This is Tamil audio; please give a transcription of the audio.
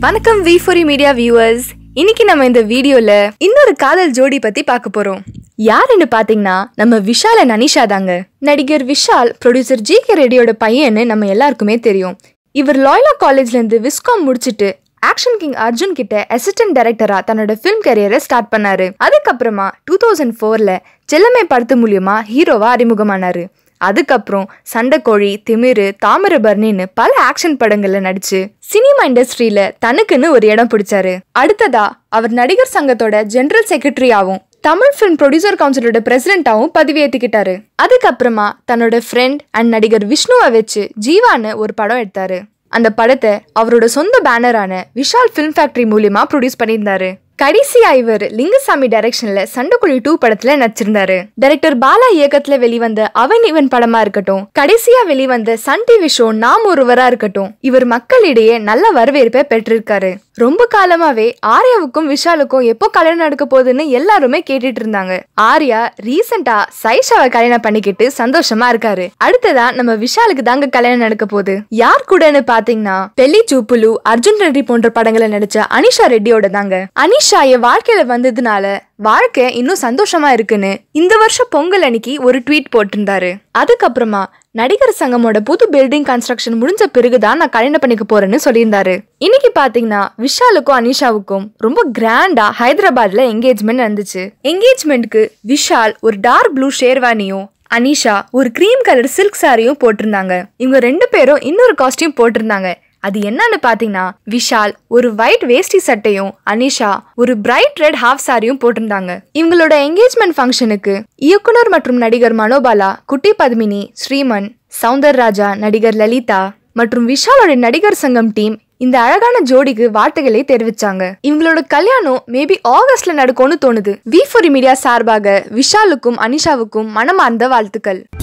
வணக்கம் வி ஃபோரி மீடியா வியூவர்ஸ் இன்னைக்கு நம்ம இந்த வீடியோல இன்னொரு காதல் ஜோடி பத்தி பார்க்க போறோம் யாருன்னு பாத்தீங்கன்னா நம்ம விஷால் and அனிஷா தாங்க நடிகர் விஷால் ப்ரொடியூசர் ஜி கே ரெட்டியோட பையன்னு நம்ம எல்லாருக்குமே தெரியும் இவர் லாய்லா காலேஜ்ல இருந்து விஸ்காம் முடிச்சிட்டு ஆக்ஷன் கிங் அர்ஜுன் கிட்ட அசிஸ்டன்ட் டைரக்டரா தன்னோட ஃபிலிம் கரியரை ஸ்டார்ட் பண்ணாரு அதுக்கப்புறமா டூ தௌசண்ட் ஃபோர்ல செல்லமை படத்து மூலியமா ஹீரோவா அறிமுகமானாரு அதுக்கப்புறம் சண்டைக்கோழி திமிரு தாமிரபரணின்னு பல ஆக்ஷன் படங்கள்ல நடிச்சு சினிமா இண்டஸ்ட்ரியில தனக்குன்னு ஒரு இடம் பிடிச்சாரு அடுத்ததா அவர் நடிகர் சங்கத்தோட ஜெனரல் செக்ரட்டரியாவும் தமிழ் ஃபிலிம் ப்ரொடியூசர் கவுன்சிலோட பிரசிடென்ட்டாவும் பதவியேற்றுக்கிட்டாரு அதுக்கப்புறமா தன்னோட ஃப்ரெண்ட் அண்ட் நடிகர் விஷ்ணுவை வச்சு ஜீவான்னு ஒரு படம் எடுத்தாரு அந்த படத்தை அவரோட சொந்த பேனரான விஷால் ஃபிலிம் ஃபேக்டரி மூலியமா ப்ரொடியூஸ் பண்ணியிருந்தாரு கடைசியா இவர் லிங்குசாமி டைரக்ஷன்ல சண்டைக்குழி டூ படத்துல நடிச்சிருந்தாரு டைரக்டர் பாலா இயக்கத்துல வெளிவந்த அவன் இவன் படமா இருக்கட்டும் கடைசியா வெளிவந்த சன் டிவி ஷோ நாம் ஒருவரா இருக்கட்டும் இவர் மக்களிடையே நல்ல வரவேற்பை பெற்றிருக்காரு ரொம்ப காலமாவே ஆர்யாவுக்கும் விஷாலுக்கும் எப்போ கல்யாணம் நடக்க போகுதுன்னு எல்லாருமே கேட்டுட்டு இருந்தாங்க ஆர்யா ரீசெண்டா சைஷாவை கல்யாணம் பண்ணிக்கிட்டு சந்தோஷமா இருக்காரு அடுத்ததா நம்ம விஷாலுக்கு தாங்க கல்யாணம் நடக்க போகுது யார் கூடன்னு பாத்தீங்கன்னா பெல்லி சூப்புலு அர்ஜுன் ரெட்டி போன்ற படங்களை நடிச்ச அனிஷா ரெட்டியோட தாங்க அனிஷா என் வாழ்க்கையில வந்ததுனால வாழ்க்கை இன்னும் சந்தோஷமா இருக்குன்னு இந்த வருஷம் பொங்கல் அன்னைக்கு ஒரு ட்வீட் போட்டிருந்தாரு அதுக்கப்புறமா நடிகர் சங்கமோட புது பில்டிங் கன்ஸ்ட்ரக்ஷன் முடிஞ்ச பிறகுதான் நான் கல்யாணம் பண்ணிக்க போறேன்னு சொல்லியிருந்தாரு இன்னைக்கு பாத்தீங்கன்னா விஷாலுக்கும் அனிஷாவுக்கும் ரொம்ப கிராண்டா ஹைதராபாத்ல என்கேஜ்மெண்ட் நடந்துச்சு என்கேஜ்மெண்ட்க்கு விஷால் ஒரு டார்க் ப்ளூ ஷேர்வானியும் அனிஷா ஒரு கிரீம் கலர் சில்க் சாரியும் போட்டிருந்தாங்க இவங்க ரெண்டு பேரும் இன்னொரு காஸ்டியூம் போட்டிருந்தாங்க அது என்னன்னு பாத்தீங்கன்னா விஷால் ஒரு ஒயிட் வேஷ்டி சட்டையும் அனிஷா ஒரு பிரைட் ரெட் ஹாஃப் சாரியும் போட்டிருந்தாங்க இவங்களோட என்கேஜ்மெண்ட் ஃபங்க்ஷனுக்கு இயக்குனர் மற்றும் நடிகர் மனோபாலா குட்டி பத்மினி ஸ்ரீமன் சவுந்தரராஜா நடிகர் லலிதா மற்றும் விஷாலோட நடிகர் சங்கம் டீம் இந்த அழகான ஜோடிக்கு வாழ்த்துக்களை தெரிவிச்சாங்க இவங்களோட கல்யாணம் மேபி ஆகஸ்ட்ல நடக்கும்னு தோணுது வி ஃபோரி மீடியா சார்பாக விஷாலுக்கும் அனிஷாவுக்கும் மனமார்ந்த வாழ்த்துக்கள்